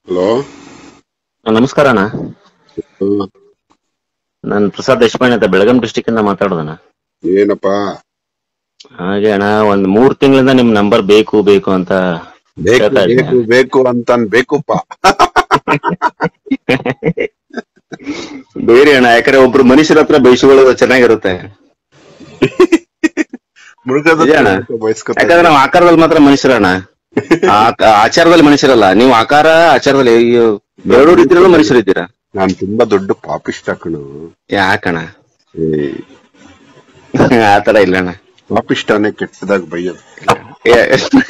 Hello ನಮಸ್ಕಾರ ಅಣ್ಣ ನಾನು ಪ್ರಸಾದ್ ದೇಶಪಾಂಡೆ ಅಂತ ಬೆಳಗಾಂ ಡಿಸ್ಟಿಕ್ ಇಂದ ಮಾತಾಡೋದಣ್ಣ ಏನಪ್ಪ ಹಾಗೆ ಅಣ್ಣ ಒಂದ್ ಮೂರ್ ತಿಂಗಳಿಂದ ನಿಮ್ ನಂಬರ್ ಬೇಕು ಬೇಕು ಅಂತ ಬೇಕು ಕೇಳ್ತಾ ಇದ್ದೀನಿ. ಬೇಕು ಬೇಕು ಅಂತ ಬೇಕುಪ್ಪ ಬೇರೆ ಅಣ್ಣ ಯಾಕಂದ್ರೆ ಒಬ್ರು ಮನುಷ್ಯರ ಹತ್ರ ಬಯಸುಕೊಳ್ಳೋದು ಚೆನ್ನಾಗಿರುತ್ತೆ ಮೃಗದ ನಿಜ ಅಣ್ಣ. ಬಯಸ್ಕೊತ ಯಾಕಂದ್ರೆ ನಾವು ಆಕಾರದಲ್ಲಿ ಮಾತ್ರ ಮನುಷ್ಯರಣ್ಣ ಆ- ಆಚಾರದಲ್ಲಿ ಮನುಷ್ಯರಲ್ಲ ನೀವು ಆಕಾರ ಆಚಾರದಲ್ಲಿ ಅಯ್ಯೋ, ಎರಡೂ ರೀತಿಯಲ್ಲೂ ಮನುಷ್ಯರಿದ್ದೀರಾ ನಾನ್ ತುಂಬಾ ದೊಡ್ಡ ಪಾಪಿಷ್ಟ ಕಣು ಯಾಕಣ್ಣ ಏ, ಆತರ ಇಲ್ಲ ಅಣ್ಣ ಪಾಪಿಷ್ಟನೇ ಕೆಟ್ಟದಾಗ ಬೈಯೋದು ಏ-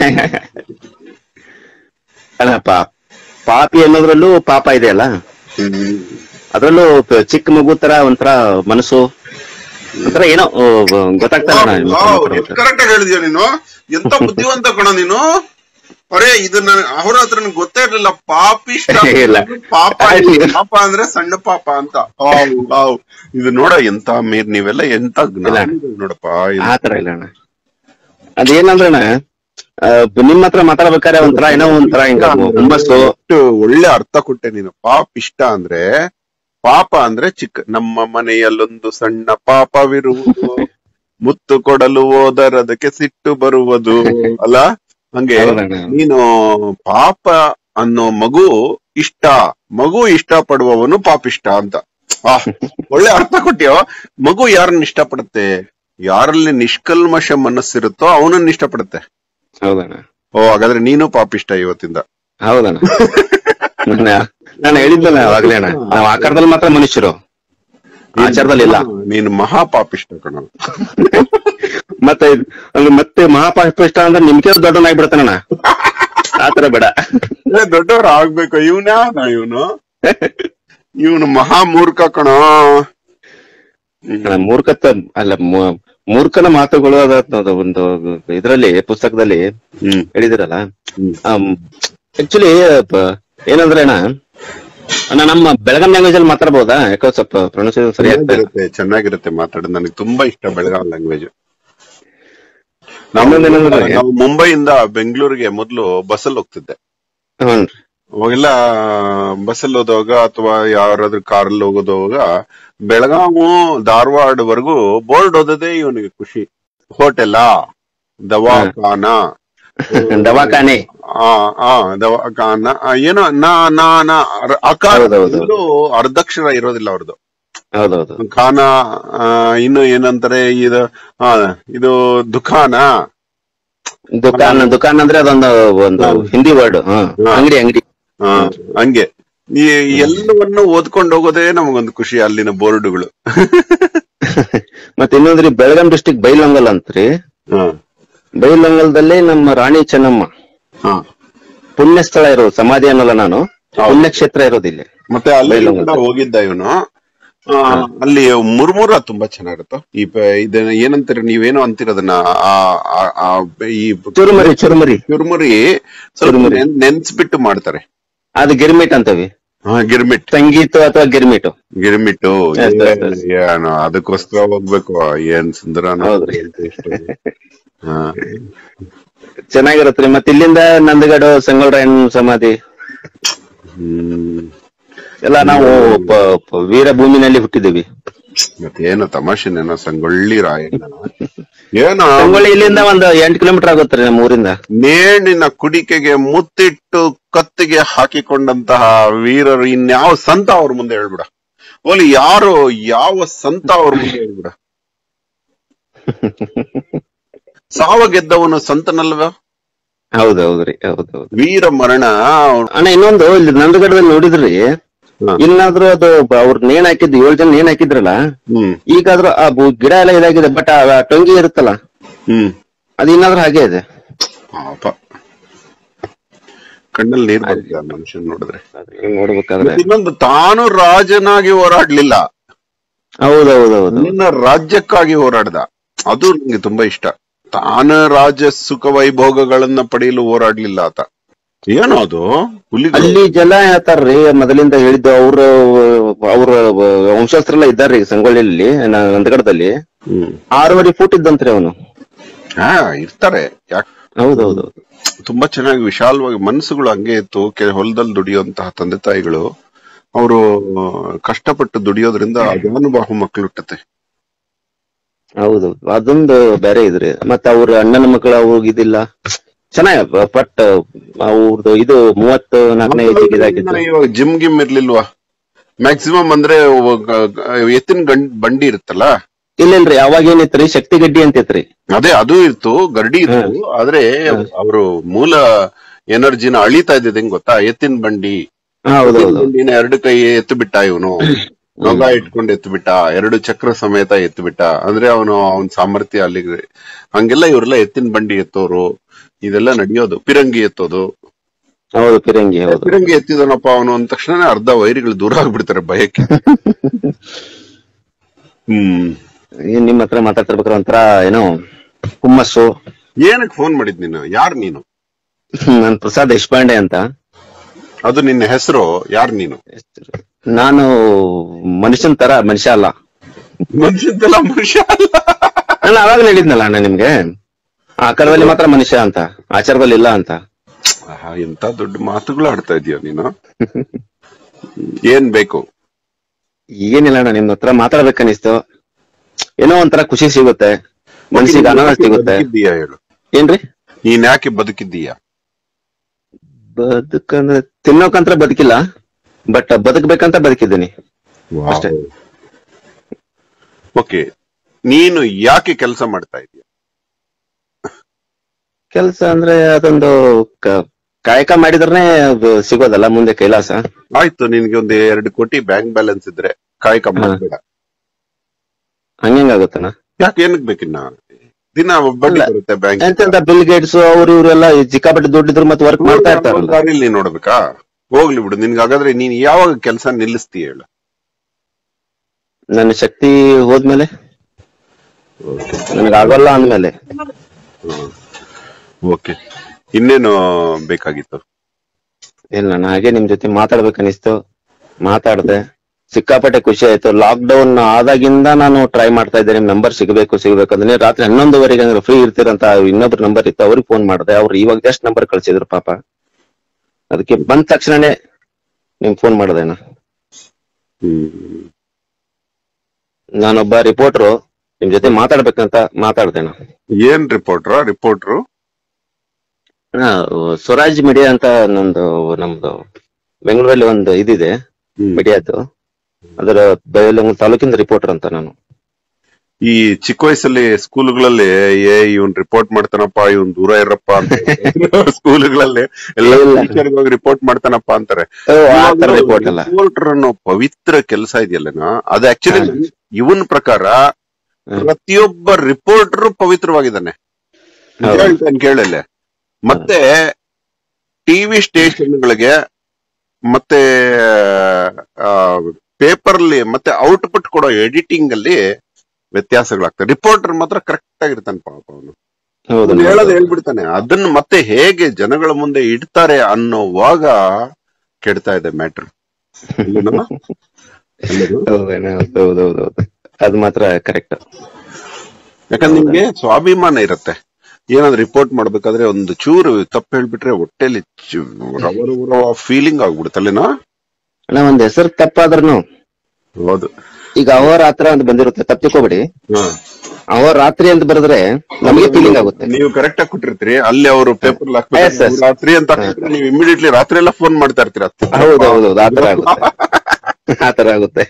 ಅಲ್ಲ ಪಾ ಪಾಪಿ ಅನ್ನೋದ್ರಲ್ಲೂ ಪಾಪ ಇದೆ ಅಲ್ಲ ಹ್ಮ್. ಅದ್ರಲ್ಲೂ ಪ- ಚಿಕ್ಕ ಮಗು ತರ ಒಂಥರ ಮನಸ್ಸು ಒಂಥರ ಏನೋ ಆ, ಗೊತ್ತಾಗ್ತಾ ಇಲ್ಲ ಅಣ್ಣ ನಿಮ್ಮ ಮಾತು. ಕರೆಕ್ಟ್ ಆಗಿ ಹೇಳಿದ್ಯಾ ನೀನು ಎಂತ ಬುದ್ಧಿವಂತ ಕಣ ನೀನು ಅರೆ ಇದು ನನ್ ಅವ್ರ ಹತ್ರ ನನ್ಗೆ ಗೊತ್ತೇ ಇರ್ಲಿಲ್ಲ ಪಾಪಿಷ್ಟ ಇಲ್ಲ. ಪಾಪ ಪಾಪ ಅಂದ್ರೆ ಸಣ್ಣ ಪಾಪ ಅಂತ ಆವ್, ಆವ್. ಇದು ನೋಡ ಎಂತ ಮೇರ್ ನೀವೆಲ್ಲ ಎಂತ ಜ್ಞಾನಿಗಳು ನೋಡಪ್ಪ ಎಂತ- ಆತರ ಇಲ್ಲ ಅಣ್ಣ ಅದೇನಂದ್ರೆ ಅಣ್ಣ ಆ, ನಿಮ್ ಹತ್ರ ಮಾತಾಡ್ಬೇಕಾದ್ರೆ ಒಂಥರ ಏನೋ ಒಂಥರ ಹಿಂಗ ಹುಮ್ಮಸ್ಸು ಎಷ್ಟು ಒಳ್ಳೆ ಅರ್ಥ ಕೊಟ್ಟೆ ನೀನು ಪಾಪಿಷ್ಟ ಅಂದ್ರೆ ಪಾಪ ಅಂದ್ರೆ ಚಿಕ್ಕ ನಮ್ಮ ಮನೆಯಲ್ಲೊಂದು ಸಣ್ಣ ಪಾಪವಿರುವುದು ಮುತ್ತು ಕೊಡಲು ಹೋದರದಕ್ಕೆ ಸಿಟ್ಟು ಬರುವುದು ಅಲ್ಲ ಹಂಗೆ ಹೌದಣ್ಣ. ನೀನು ಪಾಪ ಅನ್ನೋ ಮಗು ಇಷ್ಟ ಮಗು ಇಷ್ಟ ಪಡುವವನು ಪಾಪಿಷ್ಟ ಅಂತ ಆಹ್, ಒಳ್ಳೆ ಅರ್ಥ ಕೊಟ್ಟಿಯೋ ಮಗು ಯಾರನ್ನ ಇಷ್ಟಪಡುತ್ತೆ ಯಾರಲ್ಲಿ ನಿಷ್ಕಲ್ಮಶ ಮನಸ್ಸಿರುತ್ತೋ ಅವನನ್ನ ಇಷ್ಟಪಡುತ್ತೆ ಹೌದಣ್ಣ ಓ ಹಾಗಾದ್ರೆ ನೀನು ಪಾಪಿಷ್ಟ ಇವತ್ತಿಂದ ಹೌದಣ್ಣ ನಾನು- ನಾನು ಹೇಳಿದ್ನಲ್ಲ ಅವಾಗ್ಲೇ ಅಣ್ಣ ನಾವು ಆಕಾರದಲ್ಲಿ ಮಾತ್ರ ಮನುಷ್ಯರು ಆಚಾರದಲ್ಲಿ ಇಲ್ಲ ನೀನು ಮಹಾ ಪಾಪಿಷ್ಟ ಕಣ ಮತ್ತೆ ಇದ್- ಅಲ್ಲಿ ಮತ್ತೆ ಮಹಾಪಾಪಿಷ್ಟ ಅಂದ್ರೆ ನಿಮ್ಗೆ ದೊಡ್ಡನಾಗ್ಬಿಡ್ತಾನಣ್ಣ ಆತರ ಬೇಡ ದೊಡ್ಡವ್ರು ಆಗ್ಬೇಕು ಇವನ್ಯಾವನ ಇವನು ಇವನು ಮಹಾ ಮೂರ್ಖ ಕಣ ಅಣ್ಣ, ಮೂರ್ಖತ ಅಲ್ಲ ಮೂ- ಮೂರ್ಖನ ಮಾತುಗಳು ಅದ ಅದು ಒಂದು ಇದ್ರಲ್ಲಿ ಪುಸ್ತಕದಲ್ಲಿ ಹ್ಮ್ ಹೇಳಿದಿರಲ್ಲ ಹ್ಮ್. ಆಕ್ಚುಲಿ ಏನಂದ್ರೆ ಅಣ್ಣ ಅಣ್ಣ ನಮ್ಮ ಬೆಳಗಾಂ ಲ್ಯಾಂಗ್ವೇಜ್ ಅಲ್ಲಿ ಮಾತಾಡ್ಬೋದಾ ಯಾಕೋ ಸ್ವಲ್ಪ ಪ್ರೊನೌನ್ಸಿಯೇಷನ್ ಸರಿ ಆಗ್ತಾ ಇಲ್ಲ ಚೆನ್ನಾಗಿರುತ್ತೆ ಚೆನ್ನಾಗಿರುತ್ತೆ ಮಾತಾಡೋದು ನನಗೆ ತುಂಬಾ ಇಷ್ಟ ಬೆಳಗಾವಿ ಲ್ಯಾಂಗ್ವೇಜ್ ಇನ್ನೊಂದೇನಂದ್ರೆ ನಾವು ಮುಂಬೈಯಿಂದ ಬೆಂಗಳೂರಿಗೆ ಮೊದಲು ಬಸ್ಸಲ್ಲಿ ಹೋಗ್ತಿದ್ದೆ ಹ್ಞೂನ್ರಿ ಅವಾಗೆಲ್ಲ ಬಸ್ಸಲ್ಲಿ ಹೋದಾಗ ಅಥವಾ ಯಾರಾದ್ರೂ ಕಾರಲ್ಲಿ ಹೋಗೋದಾಗ ಬೆಳಗಾವು ಧಾರವಾಡವರೆಗೂ ಬೋರ್ಡ್ ಓದೋದೇ ಇವನಿಗೆ ಖುಷಿ ಹೋಟೆಲಾ ದವಾಖಾನ ದವಾಖಾನೆ ಆ ಆ ದವಾಖಾನ ಆ, ಏನೋ ನಾ ನಾ ನಾ ಅರ್- ಅಕಾರ ಹೌದೌದು. ಇದು ಅರ್ಧಕ್ಷರ ಇರೋದಿಲ್ಲ ಅವ್ರದ್ದು ಹೌದೌದು ಖಾನ ಆ, ಇನ್ನು ಏನಂತಾರೆ ಇದು ಆ, ಇದು ದುಖಾನ ದುಕಾನ್ ದುಕಾನ್ ಅಂದ್ರೆ ಅದೊಂದು ಒಂದು ಹಿಂದಿ ವರ್ಡ್ ಅಂಗಡಿ ಅಂಗಡಿ ಆ, ಹಂಗೆ ಈ ಎಲ್ಲವನ್ನು ಓದ್ಕೊಂಡು ಹೋಗೋದೇ ನಮಗೊಂದು ಖುಷಿ ಅಲ್ಲಿನ ಬೋರ್ಡುಗಳು ಮತ್ತೆ ಇನ್ನೊಂದ್ರಿ ಬೆಳಗಾಂ ಡಿಸ್ಟಿಕ್ ಬೈಲಂಗಲ್ ಅಂತ್ರಿ ಹಾ, ಬೈಲಂಗಲದಲ್ಲಿ ನಮ್ಮ ರಾಣಿ ಚೆನ್ನಮ್ಮ ಹಾ. ಪುಣ್ಯ ಸ್ಥಳ ಇರೋದು ಸಮಾಧಿ ಅನ್ನಲ್ಲ ನಾನು ಹೌದು. ಪುಣ್ಯಕ್ಷೇತ್ರ ಇರೋದಿಲ್ಲ ಮತ್ತೆ ಅಲ್ಲಿ ಬೈಲಹೊಂಗಲ. ಕೂಡ ಹೋಗಿದ್ದ ಇವನು ಆ, ಅಲ್ಲಿ ಮುರ್ಮುರ ತುಂಬಾ ಚೆನ್ನಾಗಿರುತ್ತೆ ಈ ಪ- ಇದನ್ನ ಏನಂತೀರ ನೀವೇನೋ ಅಂತಿರೋದನ್ನ ಆ ಆ- ಆ ಈ ಚುರುಮರಿ ಚುರುಮರಿ ಚುರುಮುರಿ ಸ್ವಲ್ಪ ಚುರುಮುರಿ. ನೆನ್- ನೆನ್ಸ್ಬಿಟ್ಟು ಮಾಡ್ತಾರೆ ಅದು ಗಿರ್ಮಿಟ್ ಅಂತವಿ ಹಾ ಗಿರ್ಮಿಟ್ ಸಂಗೀತ ಅಥವಾ girmit girmit yes, yes, yes. ಏನು ಅದಕ್ಕೋಸ್ಕರ ಹೋಗ್ಬೇಕು ಏನ್ ಸುಂದರ ಹೌದ್ರಿ. ಹಾ ಚೆನ್ನಾಗಿರತ್ರಿ ಮತ್ತೆ ಇಲ್ಲಿಂದ ನಂದಗಡ ಸಂಗೊಳ್ರಾಯನ್ ಸಮಾಧಿ ಹ್ಮ್ ಎಲ್ಲ ನಾವು ಪ- ಪ- ವೀರ ಭೂಮಿನಲ್ಲಿ ಹುಟ್ಟಿದ್ದೀವಿ ಮತ್ತೇನು ತಮಾಷೆನೇನೋ ಸಂಗೊಳ್ಳಿ ರಾಯಣ್ಣ ಏನೋ ಸಂಗೊಳ್ಳಿ ಇಲ್ಲಿಂದ ಒಂದು ಎಂಟು ಕಿಲೋಮೀಟರ್ ಆಗುತ್ತೆ ನಮ್ಮ ಊರಿಂದ ನೇಣಿನ ಕುಡಿಕೆಗೆ ಮುತ್ತಿಟ್ಟು ಕತ್ತಿಗೆ ಹಾಕಿಕೊಂಡಂತಹ ವೀರರು ಇನ್ಯಾವ ಸಂತ ಅವ್ರ ಮುಂದೆ ಹೇಳ್ಬಿಡ ಓಲಿ ಯಾರು ಯಾವ ಸಂತ ಅವ್ರ ಮುಂದೆ ಹೇಳ್ಬಿಡ ಸಾವ ಗೆದ್ದವನು ಸಂತನಲ್ವ ಹೌದು ಹೌದ್ರಿ ಹೌದು ಹೌದು ವೀರ ಮರಣ ಅವ್ನು- ಅಣ್ಣ ಇನ್ನೊಂದು ಇಲ್ಲಿ ನಂದಗಡದಲ್ಲಿ ನೋಡಿದ್ರಿ ಹಾ. ಇನ್ನಾದ್ರೂ ಅದು ಬ- ಅವ್ರು ನೇಣ್ ಹಾಕಿದ್ದು ಏಳು ಜನ ನೇಣ್ ಹಾಕಿದ್ರಲ್ಲ ಹ್ಮ್ ಈಗಾದ್ರೂ ಆ ಬು- ಗಿಡ ಎಲ್ಲ ಇದಾಗಿದೆ ಬಟ್ ಆ ಟೊಂಗಿ ಇರುತ್ತಲ್ಲ ಹ್ಮ್ ಅದು ಇನ್ನಾದ್ರೂ ಹಾಗೆ ಇದೆ ಪಾಪ ಕಣ್ಣಲ್ಲಿ ನೀರ್ ಬರುತ್ತೆ ಆ ಮನುಷ್ಯನ್ ನೋಡಿದ್ರೆ ನೋಡ್ಬೇಕಾದ್ರೆ ಮತ್ತೆ ಇನ್ನೊಂದು ತಾನು ರಾಜನಾಗಿ ಹೋರಾಡ್ಲಿಲ್ಲ ಹೌದೌದೌದು ನನ್ನ ರಾಜ್ಯಕ್ಕಾಗಿ ಹೋರಾಡ್ದ ಅದು ನಂಗೆ ತುಂಬಾ ಇಷ್ಟ ತಾನ ರಾಜ್ಯ ಸುಖ ವೈಭೋಗಗಳನ್ನ ಪಡೆಯಲು ಹೋರಾಡ್ಲಿಲ್ಲ ಆತ ಏನೋ ಅದು ಹುಲಿಗಳು ಅಲ್ಲಿ ಜನ ಹೇಳ್ತಾರ್ರಿ ಮೊದಲಿಂದ ಹೇಳಿದ್ದು ಅವ್ರ ಅವ್ರ ವಂಶಸ್ಥರೆಲ್ಲ ಇದ್ದಾರ್ರಿ ಸಂಗೊಳ್ಳಿಯಲ್ಲಿ ನ- ನಂದಗಡದಲ್ಲಿ ಹ್ಮ್ ಆರೂವರೆ ಫೂಟ್ ಇದ್ದಂತ್ರಿ ಅವನು ಹಾ ಇರ್ತಾರೆ ಯಾಕ್ ಹೌದೌದು ತುಂಬಾ ಚೆನ್ನಾಗಿ ವಿಶಾಲವಾಗಿ ಮನಸ್ಸುಗಳು ಹಂಗೆ ಇತ್ತು ಕೆಲ ಹೊಲದಲ್ಲಿ ದುಡಿಯುವಂತಹ ತಂದೆ ತಾಯಿಗಳು ಅವರು ಕಷ್ಟಪಟ್ಟು ದುಡಿಯೋದ್ರಿಂದ ಅನುಭವ ಮಕ್ಕಳು ಹುಟ್ಟತ್ತೆ ಹೌದು ಅದೊಂದು ಬೇರೆ ಇದ್ರಿ ಮತ್ತೆ ಅವ್ರ ಅಣ್ಣನ ಮಕ್ಕಳು ಹೋಗಿದ್ದಿಲ್ಲ ಚೆನ್ನಾಗಿ ಬಟ್ ಅವ್ರದ್ದು ಇದು ಮೂವತ್ತು ನಾಲ್ಕನೇ ಏಜಿಗೆ ಇದಾಗಿತ್ತು ಇವಾಗ ಜಿಮ್ ಗಿಮ್ ಇರ್ಲಿಲ್ವಾ ಮ್ಯಾಕ್ಸಿಮಮ್ ಅಂದ್ರೆ ಒ- ಎತ್ತಿನ ಗಂಡ್ ಬಂಡಿ ಇರುತ್ತಲ್ಲ ಇಲ್ಲ ಇಲ್ರಿ ಅವಾಗ ಏನಿತ್ರಿ ಶಕ್ತಿ ಗಡ್ಡಿ ಅಂತಿತ್ರಿ ಅದೇ ಅದು ಇತ್ತು ಗರ್ಡಿ ಇತ್ತು ಆದ್ರೆ ಅವರು ಮೂಲ ಎನರ್ಜಿನ ಅಳಿತಾ ಇದ್ದಿದ್ ಹೆಂಗ್ ಗೊತ್ತಾ ಎತ್ತಿನ ಬಂಡಿ ಹಾ, ಹೌದೌದು ಬಂಡಿನ ಎರಡು ಕೈ ಎತ್ತು ಬಿಟ್ಟ ಇವನು ನೊಗ ಇಟ್ಕೊಂಡು ಎತ್ತು ಬಿಟ್ಟ ಎರಡು ಚಕ್ರ ಸಮೇತ ಎತ್ತು ಬಿಟ್ಟ ಅಂದ್ರೆ ಅವನು ಅವನ್ ಸಾಮರ್ಥ್ಯ ಅಲ್ಲಿಗೆ ಹಂಗೆಲ್ಲ ಇವರೆಲ್ಲ ಎತ್ತಿನ ಬಂಡಿ ಎತ್ತೋರು ಇದೆಲ್ಲ ನಡೆಯೋದು ಪಿರಂಗಿ ಎತ್ತೋದು ಹೌದು ಪಿರಂಗಿ ಹೌದು ಪಿರಂಗಿ ಎತ್ತಿದನಪ್ಪ ಅವನು ಅಂದ ತಕ್ಷಣ ಅರ್ಧ ವೈರಿಗಳು ದೂರ ಆಗ್ಬಿಡ್ತಾರೆ ಭಯಕ್ಕೆ ಹ್ಮ್ ಏನ್ ನಿಮ್ ಹತ್ರ ಮಾತಾಡ್ತಿರ್ಬೇಕಾದ್ರೆ ಒಂಥರ ಏನೋ ಹುಮ್ಮಸ್ಸು ಏನಕ್ಕೆ ಫೋನ್ ಮಾಡಿದ್ ನೀನು ಯಾರ್ ನೀನು ನಾನ್ ಪ್ರಸಾದ್ ದೇಶಪಾಂಡೆ ಅಂತ ಅದು ನಿನ್ನ ಹೆಸರು ಯಾರ್ ನೀನು ನಾನು ಮನುಷ್ಯನ್ ತರ ಮನುಷ್ಯ ಅಲ್ಲ ಮನುಷ್ಯದ್ದಲ್ಲ ಮನುಷ್ಯ ಅಲ್ಲ ನಾನು ಅವಾಗ ಹೇಳಿದ್ನಲ್ಲ ಅಣ್ಣ ನಿಮ್ಗೆ ಆಕಾರದಲ್ಲಿ ಮಾತ್ರ ಮನುಷ್ಯ ಅಂತ ಆಚಾರದಲ್ಲಿ ಇಲ್ಲ ಅಂತ ಆಹಾ, ಎಂತ ದೊಡ್ಡ ಮಾತುಗಳು ಆಡ್ತಾ ಇದೀಯ ನೀನು ಏನ್ ಬೇಕು ಏನಿಲ್ಲ ಅಣ್ಣ ನಿಮ್ ಹತ್ರ ಮಾತಾಡ್ಬೇಕನ್ನಿಸ್ತು ಏನೋ ಒಂಥರ ಖುಷಿ ಸಿಗುತ್ತೆ ಮನ್ಸಿಗೆ ಆನಂದ ಸಿಗುತ್ತೆ ಬದುಕಿದ್ದೀಯಾ ಹೇಳು ಏನ್ರಿ ನೀನ್ ಯಾಕೆ ಬದುಕಿದ್ದೀಯಾ ಬದುಕಂದ್ರೆ ತಿನ್ನೋಕಂತ್ರ ಬದುಕಿಲ್ಲ ಬಟ್ ಬದುಕ್ಬೇಕಂತ ಬದುಕಿದ್ದೀನಿ ಅಷ್ಟೇ. ಓಕೆ ನೀನು ಯಾಕೆ ಕೆಲಸ ಮಾಡ್ತಾ ಇದೀಯ ಕೆಲಸ ಅಂದ್ರೆ ಅದೊಂದು ಕ- ಕಾಯಕ ಮಾಡಿದ್ರೆ ಅದು ಸಿಗೋದಲ್ಲ ಮುಂದೆ ಕೈಲಾಸ ಆಯ್ತು ನಿನ್ಗೆ ಒಂದು ಎರಡು ಕೋಟಿ ಬ್ಯಾಂಕ್ ಬ್ಯಾಲೆನ್ಸ್ ಇದ್ರೆ ಕಾಯಕ ಮಾಡ್ಬೇಡ ಹಂಗಾಗುತ್ತಣ್ಣ ಯಾಕೆ ಏನಕ್ ಬೇಕಿನ್ನ ದಿನ ಬಡ್ಡಿ ಅಲ್ಲ. ಬರುತ್ತೆ ಬ್ಯಾಂಕ್ ಎಂತೆಂತ ಬಿಲ್ ಗೇಟ್ಸ್ ಅವ್ರು ಇವರೆಲ್ಲ ಸಿಕ್ಕಾಪಟ್ಟೆ ದುಡ್ಡಿದ್ರು ಮತ್ತೆ ವರ್ಕ್ ಮಾಡ್ತಾ ಇರ್ತಾರಲ್ಲ ದಾರಿಲಿ ನೀನ್ ನೋಡ್ಬೇಕಾ ಹೋಗ್ಲಿ ಬಿಡು ನಿನ್ಗೆ ಹಾಗಾದ್ರೆ ನೀನ್ ಯಾವಾಗ ಕೆಲಸ ನಿಲ್ಲಿಸ್ತೀಯ ಹೇಳು ನನ್ನ ಶಕ್ತಿ ಹೋದ್ಮೇಲೆ ನನಗೆ ಆಗೋಲ್ಲ ಅಂದ್ಮೇಲೆ ಓಕೆ ಇನ್ನೇನು ಬೇಕಾಗಿತ್ತು ಇಲ್ಲ ನಾನು ಹಾಗೆ ನಿಮ್ ಜೊತೆ ಮಾತಾಡ್ಬೇಕನ್ನಿಸ್ತು ಮಾತಾಡ್ದೆ ಸಿಕ್ಕಾಪಟ್ಟೆ ಖುಷಿ ಆಯ್ತು ಲಾಕ್ ಡೌನ್ ಆದಾಗಿಂದ ನಾನು ಟ್ರೈ ಮಾಡ್ತಾ ಇದ್ದೇನೆ ನಿಮ್ ನಂಬರ್ ಸಿಗಬೇಕು ಸಿಗಬೇಕು ಅಂದ್ರೆ ರಾತ್ರಿ ಹನ್ನೊಂದುವರೆಗೆ ಅಂದ್ರೆ ಫ್ರೀ ಇರ್ತೀರಂತ ಇನ್ನೊಬ್ರು ನಂಬರ್ ಇತ್ತು ಅವ್ರಿಗೆ ಫೋನ್ ಮಾಡಿದೆ ಅವ್ರು ಇವಾಗ ಜಸ್ಟ್ ನಂಬರ್ ಕಳ್ಸಿದ್ರು ಪಾಪ ಅದಕ್ಕೆ ಬಂದ ತಕ್ಷಣನೇ ನಿಮ್ ಫೋನ್ ಮಾಡಿದೆ ನಾ ಹ್ಮ್ ನಾನೊಬ್ಬ ರಿಪೋರ್ಟ್ರು ನಿಮ್ ಜೊತೆ ಮಾತಾಡ್ಬೇಕಂತ ಮಾತಾಡ್ದೆ ನಾ ಏನ್ ರಿಪೋರ್ಟ್ರ ರಿಪೋರ್ಟ್ರು ನಾ, ಸ್ವರಾಜ್ ಮೀಡಿಯಾ ಅಂತ ನಮ್ದು ನಮ್ದು ಬೆಂಗಳೂರಲ್ಲಿ ಒಂದು ಇದಿದೆ ಮೀಡಿಯಾದು ಅದರ ಬೆಳಗಾವಿ ತಾಲೂಕಿನ ರಿಪೋರ್ಟರ್ ಅಂತ ನಾನು ಈ ಚಿಕ್ಕ ವಯಸ್ಸಲ್ಲಿ ಸ್ಕೂಲ್ಗಳಲ್ಲಿ ಏ ಇವನ್ ರಿಪೋರ್ಟ್ ಮಾಡ್ತಾನಪ್ಪ ಇವನ್ ದೂರ ಇರಪ್ಪ ಅಂತ ಸ್ಕೂಲ್ಗಳಲ್ಲಿ ಎಲ್ಲ ಇಲ್ಲ. ಟೀಚರ್ಗೆ ಹೋಗಿ ರಿಪೋರ್ಟ್ ಮಾಡ್ತಾನಪ್ಪ ಅಂತಾರೆ ಓ, ಆ ತರ ರಿಪೋರ್ಟ್ ಅಲ್ಲ ರಿಪೋರ್ಟರ್ ಅನ್ನೋ ಪವಿತ್ರ ಕೆಲಸ ಇದೆಯಲ್ಲ ಅದು ಆಕ್ಚುಲಿ ಇವನ್ ಪ್ರಕಾರ ಪ್ರತಿಯೊಬ್ಬ ರಿಪೋರ್ಟರ್ ಪವಿತ್ರವಾಗಿದ್ದಾನೆ ಹೌದು. ಹೇಳ್ತಾನೆ ಕೇಳಲೆ ಮತ್ತೆ ಟಿವಿ ಸ್ಟೇಷನ್ಗಳಿಗೆ ಮತ್ತೆ ಪೇಪರ್ ಅಲ್ಲಿ ಮತ್ತೆ ಔಟ್ಪುಟ್ ಕೊಡೋ ಎಡಿಟಿಂಗ್ ಅಲ್ಲಿ ವ್ಯತ್ಯಾಸಗಳಾಗ್ತವೆ ರಿಪೋರ್ಟರ್ ಮಾತ್ರ ಕರೆಕ್ಟ್ ಆಗಿರ್ತಾನೆ ಪಾಪ ಅವನು ಹೌದು ಅವ್ನು ಹೇಳೋದು ಹೇಳ್ಬಿಡ್ತಾನೆ ಅದನ್ನ ಮತ್ತೆ ಹೇಗೆ ಜನಗಳ ಮುಂದೆ ಇಡ್ತಾರೆ ಅನ್ನೋವಾಗ ಕೆಡ್ತಾ ಇದೆ ಮ್ಯಾಟ್ರ್ ಹೌದೌದೌದು ಅದು ಮಾತ್ರ ಕರೆಕ್ಟ್ ಯಾಕಂದ್ರೆ ನಿಮ್ಗೆ ಸ್ವಾಭಿಮಾನ ಇರುತ್ತೆ ಏನಾದ್ರು ರಿಪೋರ್ಟ್ ಮಾಡ್ಬೇಕಾದ್ರೆ ಒಂದು ಚೂರು ತಪ್ಪು ಹೇಳ್ಬಿಟ್ರೆ ಹೊಟ್ಟೆಲಿ ಫೀಲಿಂಗ್ ಆಗ್ಬಿಡುತ್ತಲ್ಲೇನಾ ಅಣ್ಣ ಒಂದ್ ಹೆಸರು ತಪ್ಪಾದ್ರೂ ಹೌದು ಈಗ ಅಹೋರಾತ್ರ ಅಂತ ಬಂದಿರುತ್ತೆ ತಪ್ಪಿಕೋಬೇಡಿ ಹಾ. ಅಹೋರಾತ್ರಿ ಅಂತ ಬರೆದ್ರೆ ನಮಗೆ ಫೀಲಿಂಗ್ ಆಗುತ್ತೆ ನೀವು ಕರೆಕ್ಟ್ ಆಗಿ ಕೊಟ್ಟಿರ್ತೀರಿ ಅಲ್ಲಿ ಅವರು ಪೇಪರ್ Yes, yes. ರಾತ್ರಿ ಅಂತ ಹಾಕಿದ್ರೆ ನೀವು ಇಮಿಡಿಯೇಟ್ಲಿ ರಾತ್ರಿ ಎಲ್ಲ ಫೋನ್ ಮಾಡ್ತಾ ಇರ್ತೀರ ಹೌದು ಹೌದು ಹೌದು ಆತರ ಆಗುತ್ತೆ ಆತರ ಆಗುತ್ತೆ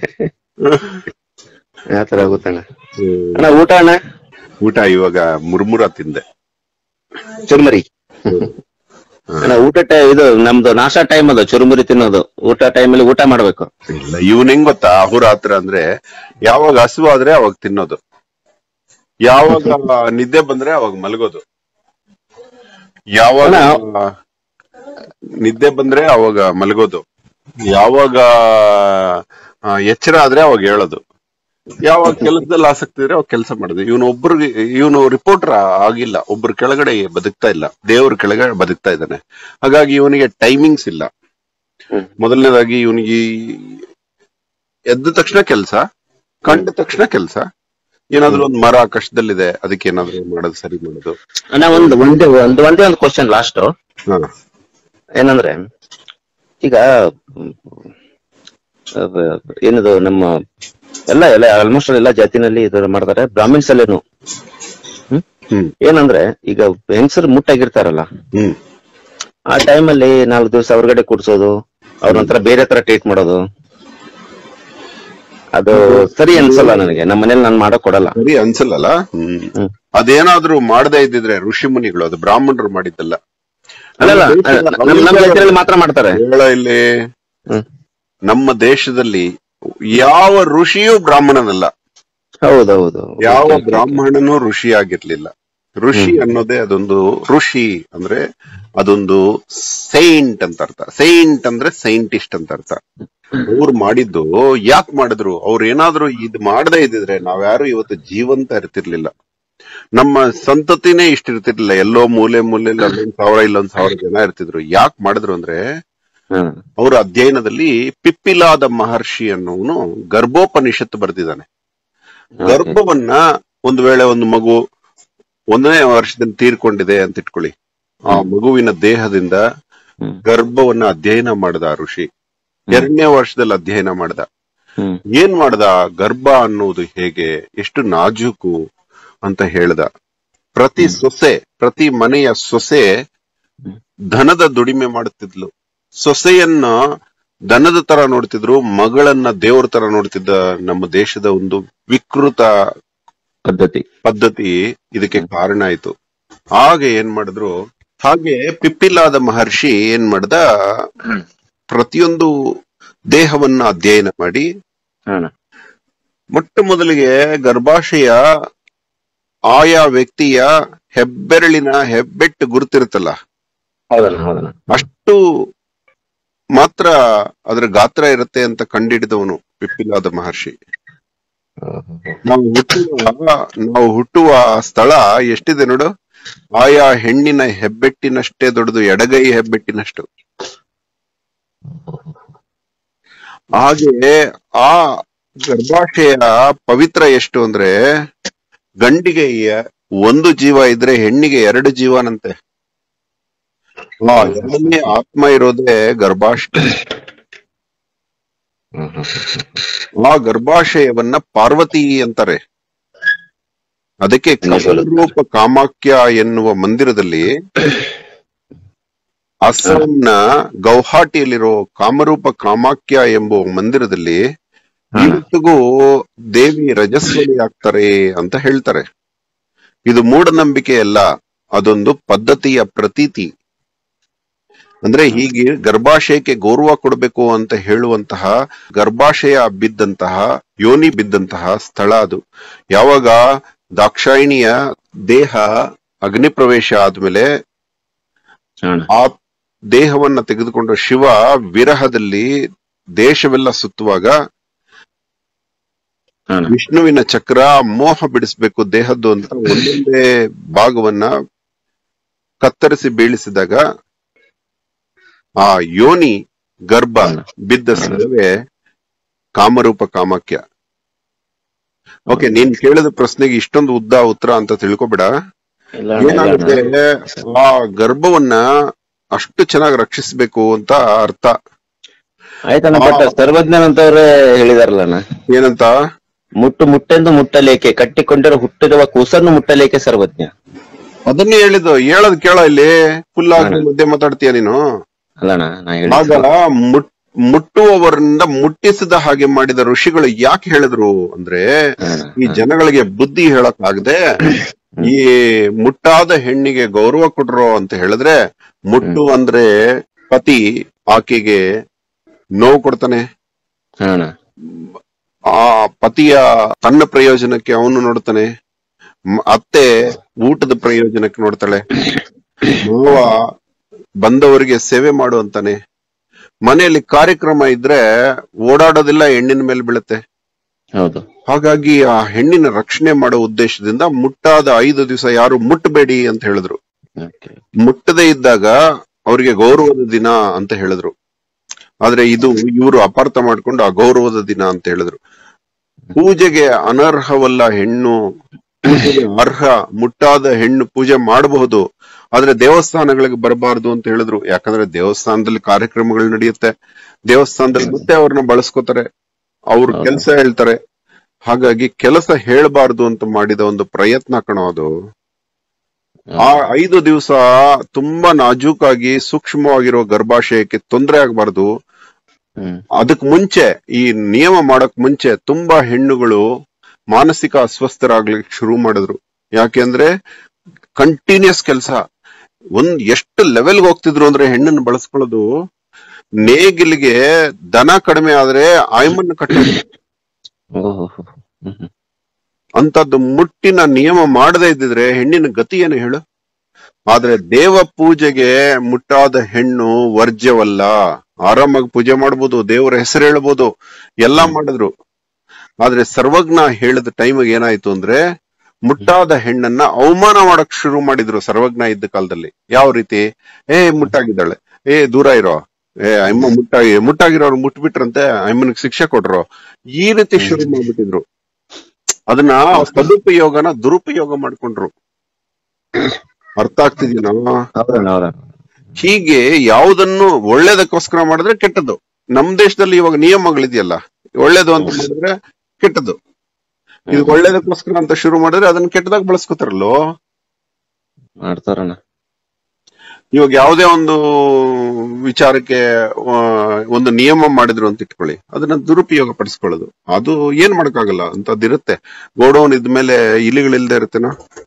ಆತರ ಆಗುತ್ತೆ ಅಣ್ಣ ಅಣ್ಣ ಊಟ ಅಣ್ಣ ಊಟ ಇವಾಗ ಮುರ್ಮುರ ತಿಂದೆ ಚುರುಮುರಿ ಅಣ್ಣ ಊಟ ಟೈ- ಇದು ನಮ್ದು ನಾಶಾ ಟೈಮ್ ಅದು ಚುರುಮುರಿ ತಿನ್ನೋದು ಊಟ ಟೈಮಲ್ಲಿ ಊಟ ಮಾಡ್ಬೇಕು ಇಲ್ಲ ಇವನ್ ಹೆಂಗ್ ಗೊತ್ತಾ ಅಹೋರಾತ್ರ ಅಂದ್ರೆ ಯಾವಾಗ ಹಸಿವು ಆದ್ರೆ ಅವಾಗ ತಿನ್ನೋದು ಯಾವಾಗ ನಿದ್ದೆ ಬಂದ್ರೆ ಅವಾಗ ಮಲಗೋದು ಯಾವಾಗ ನಿದ್ದೆ ಬಂದ್ರೆ ಅವಾಗ ಮಲಗೋದು ಯಾವಾಗ ಆ, ಎಚ್ಚರ ಆದ್ರೆ ಅವಾಗ ಹೇಳೋದು ಯಾವಾಗ ಕೆಲಸದಲ್ಲಿ ಆಸಕ್ತಿ ಇದ್ರೆ ಅವಾಗ ಕೆಲಸ ಮಾಡೋದು ಇವನು ಒಬ್ರಿಗೆ ಇವನು ರಿಪೋರ್ಟರ್ ಆಗಿಲ್ಲ ಒಬ್ರು ಕೆಳಗಡೆ ಬದುಕ್ತಾ ಇಲ್ಲ ದೇವ್ರ ಕೆಳಗಡೆ ಬದುಕ್ತಾ ಇದ್ದಾನೆ ಹಾಗಾಗಿ ಇವನಿಗೆ ಟೈಮಿಂಗ್ಸ್ ಇಲ್ಲ ಹ್ಮ್. ಮೊದಲನೇದಾಗಿ ಇವನಿಗೆ ಎದ್ದ ತಕ್ಷಣ ಕೆಲಸ ಕಂಡ ತಕ್ಷಣ ಕೆಲಸ ಏನಾದ್ರೂ ಒಂದ್ ಮರ ಆಕಾಶದಲ್ಲಿದೆ ಅದಕ್ಕೆ ಏನಾದ್ರೂ ಮಾಡೋದು ಸರಿ ಮಾಡೋದು ನಾ ಒಂದು ಒಂದೇ ಒಂದು ಒಂದೇ ಒಂದು ಕ್ವಶನ್ ಲಾಸ್ಟ್ ಹಾ ಏನಂದ್ರೆ ಈಗ ಮ್, ಅಹ್, ಏನದು ನಮ್ಮ ಎಲ್ಲ ಎಲ್ಲ ಆಲ್ಮೋಸ್ಟ್ ಎಲ್ಲ ಜಾತಿನಲ್ಲಿ ಇದು ಮಾಡ್ತಾರೆ ಬ್ರಾಹ್ಮಿನ್ಸ್ ಅಲ್ಲೇನು ಹ್ಮ್ ಹ್ಮ್ ಏನಂದ್ರೆ ಈಗ ಹೆಂಗಸರು ಮುಟ್ಟಾಗಿರ್ತಾರಲ್ಲ ಹ್ಮ್ ಆ ಟೈಮಲ್ಲಿ ನಾಲ್ಕು ದಿವಸ ಹೊರಗಡೆ ಕೂಡ್ಸೋದು ಅವ್ರ ನಂತರ ಬೇರೆ ತರ ಟ್ರೀಟ್ ಮಾಡೋದು ಅದು ಸರಿ ಅನ್ಸಲ್ಲ ನನಗೆ ನಮ್ಮ ಮನೇಲಿ ನಾನು ಮಾಡಕ್ ಕೊಡಲ್ಲ ಸರಿ ಅನ್ಸಲ್ಲಲ್ಲ ಹ್ಮ್ ಹ್ಮ್. ಅದೇನಾದ್ರೂ ಮಾಡದೇ ಇದ್ದಿದ್ರೆ ಋಷಿ ಮುನಿಗಳು ಅದು ಬ್ರಾಹ್ಮಣರು ಮಾಡಿದ್ದಲ್ಲ ಅಲ್ಲಲ್ಲ ನಮ್ಮ ದೇಶದ- ನಮ್ಮ ನಮ್ಮ ಜಾತಿಯಲ್ಲಿ ಮಾತ್ರ ಮಾಡ್ತಾರೆ ಹೇಳ ಇಲ್ಲಿ ಹ್ಮ್. ನಮ್ಮ ದೇಶದಲ್ಲಿ ಯಾವ ಋಷಿಯೂ ಬ್ರಾಹ್ಮಣನಲ್ಲ ಹೌದೌದು ಯಾವ ಬ್ರಾಹ್ಮಣನೂ ಋಷಿ ಆಗಿರ್ಲಿಲ್ಲ ಋಷಿ ಅನ್ನೋದೇ ಅದೊಂದು ಋಷಿ ಅಂದ್ರೆ ಅದೊಂದು ಸೈಂಟ್ ಅಂತ ಅರ್ಥ ಸೈಂಟ್ ಅಂದ್ರೆ ಸೈಂಟಿಸ್ಟ್ ಅಂತ ಅರ್ಥ ಅವ್ರು ಮಾಡಿದ್ದು ಯಾಕೆ ಮಾಡಿದ್ರು ಅವ್ರು ಏನಾದ್ರೂ ಇದ್ ಮಾಡದೇ ಇದ್ದಿದ್ರೆ ನಾವ್ಯಾರು ಇವತ್ತು ಜೀವಂತ ಇರ್ತಿರ್ಲಿಲ್ಲ ನಮ್ಮ ಸಂತತಿನೇ ಇಷ್ಟಿರ್ತಿರ್ಲಿಲ್ಲ ಎಲ್ಲೋ ಮೂಲೆ ಮೂಲೆಯಲ್ಲಿ ಅಲ್ಲೊಂದ್ ಸಾವಿರ ಇಲ್ಲೊಂದ್ ಸಾವಿರ ಜನ ಇರ್ತಿದ್ರು ಯಾಕೆ ಮಾಡಿದ್ರು ಅಂದ್ರೆ ಹ್ಮ್ ಅವರ ಅಧ್ಯಯನದಲ್ಲಿ ಪಿಪ್ಪಿಲಾದ ಮಹರ್ಷಿ ಅನ್ನೋನು ಗರ್ಭೋಪನಿಷತ್ತು ಬರೆದಿದ್ದಾನೆ ಗರ್ಭವನ್ನ ಒಂದು ವೇಳೆ ಒಂದು ಮಗು ಒಂದನೇ ವರ್ಷದಲ್ಲಿ ತೀರ್ಕೊಂಡಿದೆ ಅಂತ ಇಟ್ಕೊಳ್ಳಿ ಆ ಮಗುವಿನ ದೇಹದಿಂದ ಹ್ಮ್. ಗರ್ಭವನ್ನ ಅಧ್ಯಯನ ಮಾಡ್ದ ಆ ಋಷಿ ಎರಡನೇ ವರ್ಷದಲ್ಲಿ ಅಧ್ಯಯನ ಮಾಡ್ದ ಹ್ಮ್ ಏನ್ ಮಾಡ್ದ ಗರ್ಭ ಅನ್ನೋದು ಹೇಗೆ ಎಷ್ಟು ನಾಜೂಕು ಅಂತ ಹೇಳ್ದ ಪ್ರತಿ ಸೊಸೆ ಪ್ರತಿ ಮನೆಯ ಸೊಸೆ ಧನದ ದುಡಿಮೆ ಮಾಡುತ್ತಿದ್ಲು ಸೊಸೆಯನ್ನ ದನದ ತರ ನೋಡ್ತಿದ್ರು ಮಗಳನ್ನ ದೇವ್ರ ತರ ನೋಡ್ತಿದ್ದ ನಮ್ಮ ದೇಶದ ಒಂದು ವಿಕೃತ ಪದ್ಧತಿ ಪದ್ಧತಿ ಇದಕ್ಕೆ ಕಾರಣ ಆಯ್ತು ಆಗ ಏನ್ ಮಾಡಿದ್ರು ಹಾಗೆ ಪಿಪ್ಪಿಲಾದ ಮಹರ್ಷಿ ಏನ್ ಮಾಡ್ದ ಪ್ರತಿಯೊಂದು ದೇಹವನ್ನ ಅಧ್ಯಯನ ಮಾಡಿ ಹ್ಮ್ ಮೊಟ್ಟ ಮೊದಲಿಗೆ ಗರ್ಭಾಶಯ ಆಯಾ ವ್ಯಕ್ತಿಯ ಹೆಬ್ಬೆರಳಿನ ಹೆಬ್ಬೆಟ್ಟು ಗುರುತಿರುತ್ತಲ್ಲ ಹೌದಣ್ಣ ಹೌದಣ್ಣ ಅಷ್ಟು ಮಾತ್ರ ಅದರ ಗಾತ್ರ ಇರುತ್ತೆ ಅಂತ ಕಂಡಿಡಿದವನು ಪಿಪ್ಪಿಲಾದ ಮಹರ್ಷಿ ನಾವು ಹುಟ್ಟುವ ನಾವು ಹುಟ್ಟುವ ಸ್ಥಳ ಎಷ್ಟಿದೆ ನೋಡು ಆಯಾ ಹೆಣ್ಣಿನ ಹೆಬ್ಬೆಟ್ಟಿನಷ್ಟೇ ದೊಡ್ಡದು ಎಡಗೈ ಹೆಬ್ಬೆಟ್ಟಿನಷ್ಟು ಹಾಗೆ ಆ ಗರ್ಭಾಶಯ ಪವಿತ್ರ ಎಷ್ಟು ಅಂದ್ರೆ ಗಂಡಿಗೆ ಯ- ಒಂದು ಜೀವ ಇದ್ರೆ ಹೆಣ್ಣಿಗೆ ಎರಡು ಜೀವನಂತೆ ಆ ಎರಡನೇ ಆತ್ಮ ಇರೋದೇ ಗರ್ಭಾಶಯ ಹ್ಮ್ ಹ್ಮ್ ಆ ಗರ್ಭಾಶಯವನ್ನ ಪಾರ್ವತಿ ಅಂತಾರೆ ಅದಕ್ಕೆ ಕಮಲರೂಪ ಕಾಮಾಖ್ಯ ಎನ್ನುವ ಮಂದಿರದಲ್ಲಿ ಅಸ್ಸಾಂನ ಗೌಹಾಟಿಯಲ್ಲಿರೋ ಕಾಮರೂಪ ಕಾಮಾಖ್ಯ ಎಂಬುವ ಮಂದಿರದಲ್ಲಿ ಇವತ್ತಿಗೂ ದೇವಿ ರಜಸ್ವಲಿ ಆಗ್ತಾರೆ ಅಂತ ಹೇಳ್ತಾರೆ ಇದು ಮೂಢನಂಬಿಕೆ ಅಲ್ಲ ಅದೊಂದು ಪದ್ಧತಿಯ ಪ್ರತೀತಿ ಅಂದ್ರೆ ಹೀಗೆ ಗರ್ಭಾಶಯಕ್ಕೆ ಗೌರವ ಕೊಡಬೇಕು ಅಂತ ಹೇಳುವಂತಹ ಗರ್ಭಾಶಯ ಬಿದ್ದಂತಹ ಯೋನಿ ಬಿದ್ದಂತಹ ಸ್ಥಳ ಅದು ಯಾವಾಗ ದಾಕ್ಷಾಯಿಣಿಯ ದೇಹ ಅಗ್ನಿ ಪ್ರವೇಶ ಆದ್ಮೇಲೆ ಅಣ್ಣ ಆ ದೇಹವನ್ನ ತೆಗೆದುಕೊಂಡ ಶಿವ ವಿರಹದಲ್ಲಿ ದೇಶವೆಲ್ಲ ಸುತ್ತುವಾಗ ಅಣ್ಣ ವಿಷ್ಣುವಿನ ಚಕ್ರ ಮೋಹ ಬಿಡಿಸ್ಬೇಕು ದೇಹದ್ದು ಅಂತ ಒಂದೊಂದೇ ಭಾಗವನ್ನ ಕತ್ತರಿಸಿ ಬೀಳಿಸಿದಾಗ ಆ ಯೋನಿ ಗರ್ಭ ಬಿದ್ದ ಸ್ಥಳವೇ ಕಾಮರೂಪ ಕಾಮಾಖ್ಯ ಓಕೆ ನೀನ್ ಕೇಳಿದ ಪ್ರಶ್ನೆಗೆ ಇಷ್ಟೊಂದು ಉದ್ದ ಉತ್ತರ ಅಂತ ತಿಳ್ಕೊಬೇಡ ಇಲ್ಲ ಅಣ್ಣ, ಇಲ್ಲ ಏನಾಗುತ್ತೆ ಅಣ್ಣ. ಆ ಗರ್ಭವನ್ನ ಅಷ್ಟು ಚೆನ್ನಾಗಿ ರಕ್ಷಿಸ್ಬೇಕು ಅಂತ ಅರ್ಥ ಆಯ್ತಣ್ಣ ಬಟ್ ಸರ್ವಜ್ಞನಂತವ್ರೆ ಹೇಳಿದಾರಲ್ಲ ಅಣ್ಣ ಏನಂತ ಮುಟ್ಟು ಮುಟ್ಟೆಂದು ಮುಟ್ಟಲೇಕೆ ಕಟ್ಟಿಕೊಂಡಿರೋ ಹುಟ್ಟಿರುವ ಕೂಸನ್ನು ಮುಟ್ಟಲೇಕೆ ಸರ್ವಜ್ಞ ಅದನ್ನೇ ಹೇಳಿದ್ದು ಹೇಳೋದ್ ಕೇಳ ಇಲ್ಲಿ ಫುಲ್ ಆಗಿ ಮಧ್ಯೆ ಮಾತಾಡ್ತೀಯ ನೀನು ಅಲ್ಲಣ್ಣ ನಾ ಆಗ ಹೇಳಿ ಮುಟ್ ಮುಟ್ಟುವವರಿಂದ ಮುಟ್ಟಿಸಿದ ಹಾಗೆ ಮಾಡಿದ ಋಷಿಗಳು ಯಾಕೆ ಹೇಳಿದ್ರು ಅಂದ್ರೆ ಈ ಜನಗಳಿಗೆ ಬುದ್ಧಿ ಹೇಳಕ್ ಆಗದೆ ಈ ಮುಟ್ಟಾದ ಹೆಣ್ಣಿಗೆ ಗೌರವ ಕೊಟ್ರು ಅಂತ ಹೇಳಿದ್ರೆ ಮುಟ್ಟು ಅಂದ್ರೆ ಪತಿ ಆಕೆಗೆ ನೋವು ಕೊಡ್ತಾನೆ ಅಣ್ಣ ಆ ಪತಿಯ ತನ್ನ ಪ್ರಯೋಜನಕ್ಕೆ ಅವನು ನೋಡ್ತಾನೆ ಮ- ಅತ್ತೆ ಊಟದ ಪ್ರಯೋಜನಕ್ಕೆ ನೋಡ್ತಾಳೆ ಮಾವ ಬಂದವರಿಗೆ ಸೇವೆ ಮಾಡು ಅಂತಾನೆ ಮನೆಯಲ್ಲಿ ಕಾರ್ಯಕ್ರಮ ಇದ್ರೆ ಓಡಾಡೋದಿಲ್ಲ ಹೆಣ್ಣಿನ ಮೇಲೆ ಬೀಳುತ್ತೆ ಹೌದು ಹಾಗಾಗಿ ಆ ಹೆಣ್ಣಿನ ರಕ್ಷಣೆ ಮಾಡೋ ಉದ್ದೇಶದಿಂದ ಮುಟ್ಟಾದ ಐದು ದಿವಸ ಯಾರು ಮುಟ್ಟಬೇಡಿ ಅಂತ ಹೇಳಿದ್ರು ಓಕೆ ಮುಟ್ಟದೇ ಇದ್ದಾಗ ಅವರಿಗೆ ಗೌರವದ ದಿನ ಅಂತ ಹೇಳಿದ್ರು ಆದ್ರೆ ಇದು ಇವರು ಅಪಾರ್ಥ ಮಾಡ್ಕೊಂಡು ಅಗೌರವದ ದಿನ ಅಂತ ಹೇಳಿದ್ರು ಪೂಜೆಗೆ ಅನರ್ಹವಲ್ಲ ಹೆಣ್ಣು ಪೂಜೆಗೆ ಅರ್ಹ ಮುಟ್ಟಾದ ಹೆಣ್ಣು ಪೂಜೆ ಮಾಡಬಹುದು ಆದ್ರೆ ದೇವಸ್ಥಾನಗಳಿಗೆ ಬರಬಾರದು ಅಂತ ಹೇಳಿದ್ರು ಯಾಕಂದ್ರೆ ದೇವಸ್ಥಾನದಲ್ಲಿ ಕಾರ್ಯಕ್ರಮಗಳು ನಡೆಯುತ್ತೆ ದೇವಸ್ಥಾನದಲ್ಲಿ ಮತ್ತೆ ಅವ್ರನ್ನ ಬಳಸ್ಕೋತಾರೆ ಅವ್ರ ಹೌದು. ಕೆಲಸ ಹೇಳ್ತಾರೆ ಹಾಗಾಗಿ ಕೆಲಸ ಹೇಳ್ಬಾರ್ದು ಅಂತ ಮಾಡಿದ ಒಂದು ಪ್ರಯತ್ನ ಕಣೋ ಅದು ಆ ಐದು ದಿವಸ ತುಂಬಾ ನಾಜೂಕಾಗಿ ಸೂಕ್ಷ್ಮವಾಗಿರೋ ಗರ್ಭಾಶಯಕ್ಕೆ ತೊಂದರೆ ಆಗಬಾರ್ದು ಹ್ಮ್ ಅದಕ್ ಮುಂಚೆ ಈ ನಿಯಮ ಮಾಡಕ್ ಮುಂಚೆ ತುಂಬಾ ಹೆಣ್ಣುಗಳು ಮಾನಸಿಕ ಅಸ್ವಸ್ಥರಾಗ್ಲಿಕ್ಕೆ ಶುರು ಮಾಡಿದ್ರು ಯಾಕೆಂದ್ರೆ ಕಂಟಿನ್ಯೂಸ್ ಕೆಲಸ ಒಂದ್ ಎಷ್ಟು ಲೆವೆಲ್ಗೆ ಹೋಗ್ತಿದ್ರು ಅಂದ್ರೆ ಹೆಣ್ಣನ್ನು ಬಳಸ್ಕೊಳ್ಳೋದು ನೇಗಿಲಿಗೆ ದನ ಕಡಿಮೆ ಆದ್ರೆ ಆಯಮನ್ನು ಕಟ್ಟ ಓಹೋ ಹ್ಮ್ ಹ್ಮ್ ಅಂತದ್ದು ಮುಟ್ಟಿನ ನಿಯಮ ಮಾಡದೇ ಇದ್ದಿದ್ರೆ ಹೆಣ್ಣಿನ ಗತಿ ಏನು ಹೇಳು ಆದ್ರೆ ದೇವ ಪೂಜೆಗೆ ಮುಟ್ಟಾದ ಹೆಣ್ಣು ವರ್ಜ್ಯವಲ್ಲ ಆರಾಮಾಗಿ ಪೂಜೆ ಮಾಡ್ಬೋದು ದೇವರ ಹೆಸರು ಹೇಳ್ಬೋದು ಎಲ್ಲಾ ಮಾಡಿದ್ರು ಆದ್ರೆ ಸರ್ವಜ್ಞ ಹೇಳಿದ ಟೈಮಿಗೆ ಏನಾಯ್ತು ಅಂದ್ರೆ ಮುಟ್ಟಾದ ಹೆಣ್ಣನ್ನ ಅವಮಾನ ಮಾಡಕ್ ಶುರು ಮಾಡಿದ್ರು ಸರ್ವಜ್ಞ ಇದ್ದ ಕಾಲದಲ್ಲಿ ಯಾವ ರೀತಿ ಏ ಮುಟ್ಟಾಗಿದ್ದಾಳೆ ಏ ದೂರ ಇರೋ ಏ ಅಮ್ಮ ಮುಟ್ಟಾಗಿ ಮುಟ್ಟಾಗಿರೋರು ಮುಟ್ಬಿಟ್ರಂತೆ ಅಮ್ಮನಿಗೆ ಶಿಕ್ಷೆ ಕೊಟ್ರು ಈ ರೀತಿ ಶುರು ಮಾಡ್ಬಿಟ್ಟಿದ್ರು ಅದನ್ನ ಸದುಪಯೋಗನ ದುರುಪಯೋಗ ಮಾಡ್ಕೊಂಡ್ರು ಅರ್ಥ ಆಗ್ತಿದ್ಯಾ ಹೌದಣ್ಣ ಹೌದಣ್ಣ ಹೀಗೆ ಯಾವುದನ್ನು ಒಳ್ಳೇದಕ್ಕೋಸ್ಕರ ಮಾಡಿದ್ರೆ ಕೆಟ್ಟದ್ದು ನಮ್ ದೇಶದಲ್ಲಿ ಇವಾಗ ನಿಯಮಗಳಿದೆಯಲ್ಲ ಒಳ್ಳೇದು ಅಂತ ಮಾಡಿದ್ರೆ ಕೆಟ್ಟದ್ದು ಇದು ಒಳ್ಳೇದಕ್ಕೋಸ್ಕರ ಅಂತ ಶುರು ಮಾಡಿದ್ರೆ ಅದನ್ನ ಕೆಟ್ಟದಾಗ ಬಳಸ್ಕೊತಾರಲ್ಲೋ ಮಾಡ್ತಾರಣ್ಣ ಇವಾಗ ಯಾವುದೇ ಒಂದು ವಿಚಾರಕ್ಕೆ ಆ, ಒಂದು ನಿಯಮ ಮಾಡಿದ್ರು ಅಂತ ಇಟ್ಕೊಳ್ಳಿ ಅದನ್ನ ದುರುಪಯೋಗ ಪಡಿಸ್ಕೊಳ್ಳೋದು ಅದು ಏನ್ ಮಾಡಕ್ಕಾಗಲ್ಲ ಅಂತದಿರುತ್ತೆ ಗೋಡೌನ್ ಇದ್ಮೇಲೆ ಇಲಿಗಳಿಲ್ದೇ ಇರುತ್ತೇನೋ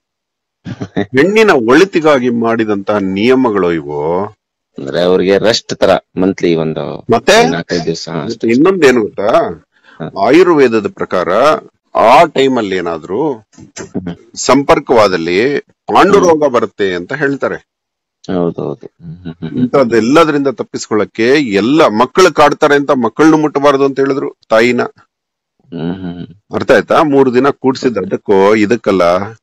ಹೆಣ್ಣಿನ ಒಳಿತಿಗಾಗಿ ಮಾಡಿದಂತ ನಿಯಮಗಳು ಇವು ಅಂದ್ರೆ ಅವ್ರಿಗೆ ರೆಸ್ಟ್ ತರ ಮಂತ್ಲಿ ಒಂದು ಮತ್ತೆ ನಾಲ್ಕೈದು ದಿವಸ ಮತ್ತೆ ಇನ್ನೊಂದೇನು ಗೊತ್ತಾ ಹ. ಆಯುರ್ವೇದದ ಪ್ರಕಾರ ಆ ಟೈಮಲ್ಲಿ ಏನಾದ್ರೂ ಸಂಪರ್ಕವಾದಲ್ಲಿ ಪಾಂಡುರೋಗ ಬರುತ್ತೆ ಅಂತ ಹೇಳ್ತಾರೆ ಹೌದೌದು ಹ್ಮ್ ಹ್ಮ್ ಹ್ಮ್ ಇಂಥದ್ದೆಲ್ಲದ್ರಿಂದ ತಪ್ಪಿಸ್ಕೊಳ್ಳಕ್ಕೆ ಎಲ್ಲ ಮಕ್ಕಳು ಕಾಡ್ತಾರೆ ಅಂತ ಮಕ್ಕಳನ್ನು ಮುಟ್ಟಬಾರದು ಅಂತ ಹೇಳಿದ್ರು ತಾಯಿನ ಹ್ಮ್ ಹ್ಮ್ ಹ್ಮ್ ಅರ್ಥ ಆಯ್ತಾ ಮೂರು ದಿನ ಕೂಡ್ಸಿದ್ ಅದಕ್ಕೋ ಇದಕ್ಕಲ್ಲ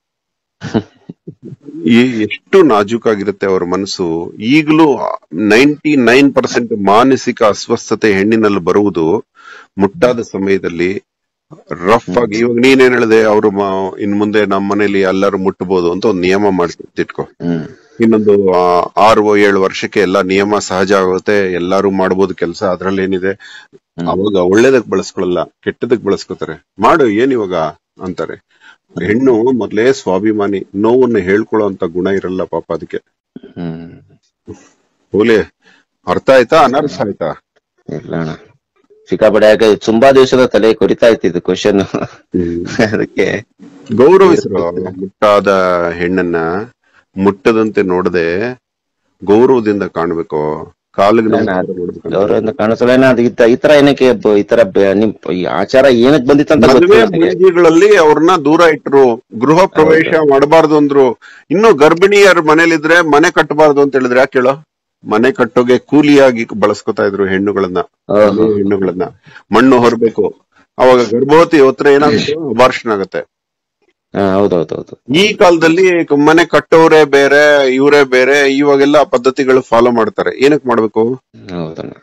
ಈ ಎಷ್ಟು ನಾಜೂಕಾಗಿರುತ್ತೆ ಅವ್ರ ಮನಸ್ಸು ಈಗಲೂ ನೈಂಟಿ ನೈನ್ ಪರ್ಸೆಂಟ್ ಮಾನಸಿಕ ಅಸ್ವಸ್ಥತೆ ಹೆಣ್ಣಿನಲ್ಲಿ ಬರುವುದು ಮುಟ್ಟಾದ ಸಮಯದಲ್ಲಿ ರಫ್ ಆಗಿ ಇವಾಗ ನೀನೇನ್ ಹೇಳಿದೆ ಅವರು ಇನ್ ಮುಂದೆ ನಮ್ಮ ಮನೇಲಿ ಎಲ್ಲರೂ ಮುಟ್ಟಬಹುದು ಅಂತ ಒಂದು ನಿಯಮ ಮಾಡ್ತಿಟ್ಕೋ ಹ್ಮ್ ಇನ್ನೊಂದು ಆ, ಆರು ಏಳು ವರ್ಷಕ್ಕೆ ಎಲ್ಲಾ ನಿಯಮ ಸಹಜ ಆಗುತ್ತೆ ಎಲ್ಲಾರು ಮಾಡ್ಬೋದು ಕೆಲಸ ಅದ್ರಲ್ಲಿ ಏನಿದೆ ಹ್ಮ್. ಅವಾಗ ಒಳ್ಳೇದಕ್ ಬಳಸ್ಕೊಳಲ್ಲ ಕೆಟ್ಟದಕ್ ಬಳಸ್ಕೊತಾರೆ ಮಾಡು ಏನ್ ಇವಾಗ ಅಂತಾರೆ ಹೆಣ್ಣು ಮೊದ್ಲೇ ಸ್ವಾಭಿಮಾನಿ ನೋವನ್ನ ಹೇಳ್ಕೊಳ್ಳೋ ಅಂತ ಗುಣ ಇರಲ್ಲ ಪಾಪ ಅದಕ್ಕೆ ಹ್ಮ್ ಹೋಲಿ ಅರ್ಥ ಆಯ್ತಾ ಅನರ್ಥ ಆಯ್ತಾ ಇಲ್ಲ ಅಣ್ಣ ಸಿಕ್ಕಾಪಟ್ಟೆ ಯಾಕೆ ತುಂಬಾ ದಿವಸದ ತಲೆ ಕೊರಿತಾ ಇತ್ತು ಇದು ಕ್ವಶನ್ ಅದಕ್ಕೆ ಗೌರವಿಸರು ಮುಟ್ಟಾದ ಹೆಣ್ಣನ್ನ ಮುಟ್ಟದಂತೆ ನೋಡದೆ ಗೌರವದಿಂದ ಕಾಣ್ಬೇಕು ಕಾಲಿಗೆ ನಾನು ನಮಸ್ಕಾರ ಮಾಡ್ಬೇಕು. ಅವರಿಂದ ಕಾಣಿಸಲ್ಲ ಅದು ಈ ತ- ಈ ತರ ಏನಕ್ಕೆ ಬ- ಈ ತರ ಬ- ನಿಮ್ ಈ ಆಚಾರ ಏನಕ್ ಬಂದಿತ್ತು ಅಂತ ಮದುವೆ ಗೊತ್ತಿಲ್ಲ ನನಗೆ. ಮುಂಜಿಗಳಲ್ಲಿ ಅವ್ರನ್ನ ದೂರ ಇಟ್ರು ಗೃಹ ಪ್ರವೇಶ ಮಾಡಬಾರ್ದು ಅಂದ್ರು ಇನ್ನು ಗರ್ಭಿಣಿಯರ ಮನೇಲಿದ್ರೆ ಮನೆ ಕಟ್ಟಬಾರ್ದು ಅಂತ ಹೇಳಿದ್ರೆ ಯಾಕೆ ಹೇಳೋ ಮನೆ ಕಟ್ಟೋಗೆ ಕೂಲಿಯಾಗಿ ಬಳಸ್ಕೊತಾ ಇದ್ರು ಹೆಣ್ಣುಗಳನ್ನ ಓಹೋ. ಹೆಣ್ಣುಗಳನ್ನ ಮಣ್ಣು ಹೊರಬೇಕು ಅವಾಗ ಗರ್ಭವತಿ ಹೊತ್ರ ಏನಾಗುತ್ತೆ ಅಬಾರ್ಷನ್ ಆಗುತ್ತೆ ಹಾ ಹೌದೌದೌದು ಈ ಕಾಲದಲ್ಲಿ ಮನೆ ಕಟ್ಟೋರೇ ಬೇರೆ ಇವರೇ ಬೇರೆ ಇವಾಗೆಲ್ಲ ಪದ್ಧತಿಗಳು ಫಾಲೋ ಮಾಡ್ತಾರೆ ಏನಕ್ ಮಾಡ್ಬೇಕು ಹೌದಣ್ಣ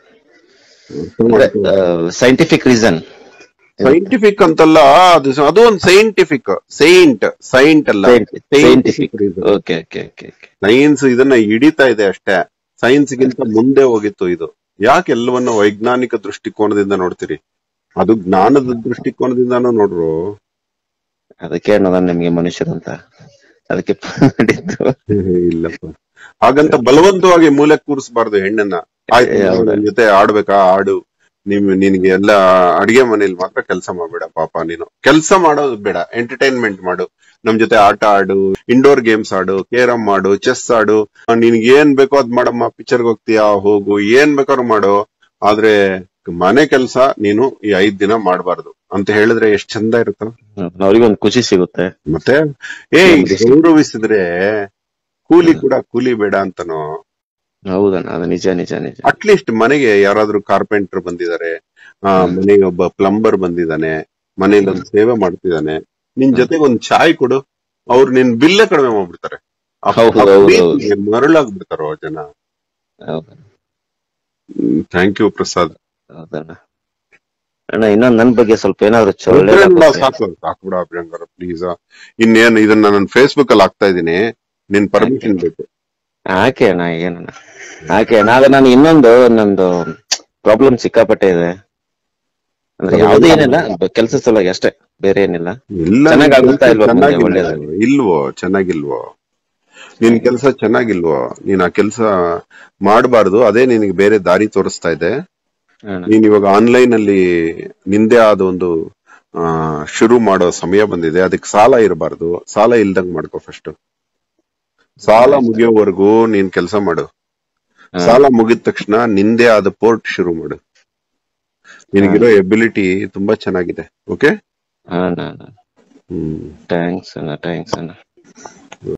ಸೈಂಟಿಫಿಕ್ ರೀಸನ್ ಸೈಂಟಿಫಿಕ್ ಅಂತಲ್ಲ ಅದು ಅದು ಒಂದು ಸೈಂಟಿಫಿಕ್ ಸೈಂಟ್ ಸೈಂಟ್ ಅಲ್ಲ scientific okay okay okay science ಇದನ್ನ ಹಿಡಿತಾ ಇದೆ ಅಷ್ಟೇ ಸೈನ್ಸ್ ಗಿಂತ ಮುಂದೆ ಹೋಗಿತ್ತು ಇದು ಯಾಕೆ ಎಲ್ಲವನ್ನ ವೈಜ್ಞಾನಿಕ ದೃಷ್ಟಿಕೋನದಿಂದ ನೋಡ್ತೀರಿ ಅದು ಜ್ಞಾನದ ದೃಷ್ಟಿಕೋನದಿಂದಾನು ನೋಡ್ರು ಅದಕ್ಕೆ ಅನ್ನೋದ ನಿಮ್ಗೆ ಮನುಷ್ಯರಂತ ಅದಕ್ಕೆ ಮಾಡಿದ್ದು ಇಲ್ಲಪ್ಪ ಹಾಗಂತ ಬಲವಂತವಾಗಿ ಮೂಲೆ ಕೂರಿಸಬಾರ್ದು ಹೆಣ್ಣನ್ನ ಆಯ್ತು ಏ, ಹೌದಾ? ನನ್ ಜೊತೆ ಆಡ್ಬೇಕಾ ಆಡು ನಿಮ್ ನಿನ್ಗೆ ಎಲ್ಲ ಅಡಿಗೆ ಮನೇಲಿ ಮಾತ್ರ ಕೆಲಸ ಮಾಡ್ಬೇಡ ಪಾಪ ನೀನು ಕೆಲಸ ಮಾಡೋದು ಬೇಡ ಎಂಟರ್ಟೈನ್ಮೆಂಟ್ ಮಾಡು ನಮ್ ಜೊತೆ ಆಟ ಆಡು ಇಂಡೋರ್ ಗೇಮ್ಸ್ ಆಡು ಕೇರಮ್ ಆಡು ಚೆಸ್ ಆಡು ನಿನ್ಗೆ ಏನ್ ಬೇಕೋ ಅದ್ ಮಾಡಮ್ಮ ಪಿಕ್ಚರ್ಗೆ ಹೋಗ್ತೀಯಾ ಹೋಗು ಏನ್ ಬೇಕಾದ್ರೂ ಮಾಡು ಆದ್ರೆ ಮನೆ ಕೆಲಸ ನೀನು ಈ ಐದ್ ದಿನ ಮಾಡಬಾರ್ದು ಅಂತ ಹೇಳಿದ್ರೆ ಎಷ್ಟ್ ಚಂದ ಇರುತ್ತ ಅವ್ರಿಗೆ ಒಂದು ಖುಷಿ ಸಿಗುತ್ತೆ ಮತ್ತೆ ಏ ಗೌರವಿಸಿದ್ರೆ ಕೂಲಿ ಕೂಡ ಕೂಲಿ ಬೇಡ ಅಂತನೋ ಹೌದಣ್ಣ ಅದು ನಿಜ ನಿಜ ನಿಜ ಅಟ್ಲೀಸ್ಟ್ ಮನೆಗೆ ಯಾರಾದ್ರೂ ಕಾರ್ಪೆಂಟರ್ ಬಂದಿದ್ದಾರೆ ಆ ಮನೆಗೆ ಒಬ್ಬ ಪ್ಲಂಬರ್ ಬಂದಿದ್ದಾನೆ ಮನೇಲಿ ಒಂದು ಸೇವೆ ಮಾಡ್ತಿದ್ದಾನೆ ನಿನ್ ಜೊತೆಗೆ ಒಂದ್ ಚಾಯ್ ಕೊಡು ಅವ್ರು ನಿನ್ ಬಿಲ್ಲೇ ಕಡಿಮೆ ಮಾಡ್ಬಿಡ್ತಾರೆ ಆ- ಹೌದು, ಆ ಹೌದು, ಪ್ರೀತಿಗೆ ಮರಳಾಗ್ಬಿಡ್ತಾರೋ ಜನ ಹೌದು ಥ್ಯಾಂಕ್ ಯು ಪ್ರಸಾದ್ ಹೌದಣ್ಣ ಅಣ್ಣ ಇನ್ನೊಂದ್ ನನ್ ಬಗ್ಗೆ ಸ್ವಲ್ಪ ಏನಾದ್ರು ಚ- ರುದ್ರೇಂದ್ರ ಒಳ್ಳೇದಾಗುತ್ತೆ. ಸಾಕು ಸಾಕ್ಬಿಡ ಪ್ರಿಯಾಂಕರ ಪ್ಲೀಸ್ ಇನ್ನೇನು ಇದನ್ನ ನಾನು ಫೇಸ್ಬುಕ್ ಅಲ್ಲಿ ಹಾಕ್ತಾ ಇದೀನಿ ನಿನ್ ಪರ್ಮಿಷನ್ ಬೇಕು ಹಾಕಿ ಅಣ್ಣ ಏನಣ್ಣ ಹಾಕಿ ಅಣ್ಣ ಆದ್ರೆ ನಾನು ಇನ್ನೊಂದು ನಂದು ಪ್ರಾಬ್ಲಮ್ ಸಿಕ್ಕಾಪಟ್ಟೆ ಇದೆ ಅಂದ್ರೆ ಅದು ಯಾವ್ದು ಎಲ್ಲ- ಏನಿಲ್ಲ ಕೆಲಸ ಸಲುವಾಗಿ ಅಷ್ಟೇ ಬೇರೆ ಏನಿಲ್ಲ ಇಲ್ಲ ಚೆನ್ನಾಗ್ ಆಗುತ್ತಾ ಇಲ್ವಾ ಮುಂದೆ ಚೆನ್ನಾಗಿಲ್ವೋ? ಒಳ್ಳೇದು? ಇಲ್ವೋ ಚೆನ್ನಾಗಿಲ್ವೋ ನಿನ್ ಕೆಲಸ ಚೆನ್ನಾಗಿಲ್ವೋ ನೀನ್ ಆ ಕೆಲಸ ಮಾಡಬಾರ್ದು ಅದೇ ನಿನಗೆ ಬೇರೆ ದಾರಿ ತೋರಿಸ್ತಾ ಇದೆ ಅಣ್ಣ ನೀನ್ ಇವಾಗ ಆನ್ಲೈನ್ ಅಲ್ಲಿ ನಿಂದೆ ಆದ ಒಂದು ಆ, ಶುರು ಮಾಡೋ ಸಮಯ ಬಂದಿದೆ ಅದಕ್ಕೆ ಸಾಲ ಇರಬಾರ್ದು ಸಾಲ ಇಲ್ದಂಗ್ ಮಾಡ್ಕೋ ಫಸ್ಟ್ ಸಾಲ ಮುಗಿಯೋವರೆಗೂ ನೀನ್ ಕೆಲಸ ಮಾಡು ಹಾ. ಸಾಲ ಮುಗಿದ ತಕ್ಷಣ ನಿಂದೆ ಆದ ಪೋರ್ಟ್ ಶುರು ಮಾಡು ನಿನಗಿರೋ ಎಬಿಲಿಟಿ ತುಂಬಾ ಚೆನ್ನಾಗಿದೆ ಓಕೆ ಅಣ್ಣ ಹ್ಮ್ ಥ್ಯಾಂಕ್ಸ್ ಅಣ್ಣ ಥ್ಯಾಂಕ್ಸ್ ಅಣ್ಣ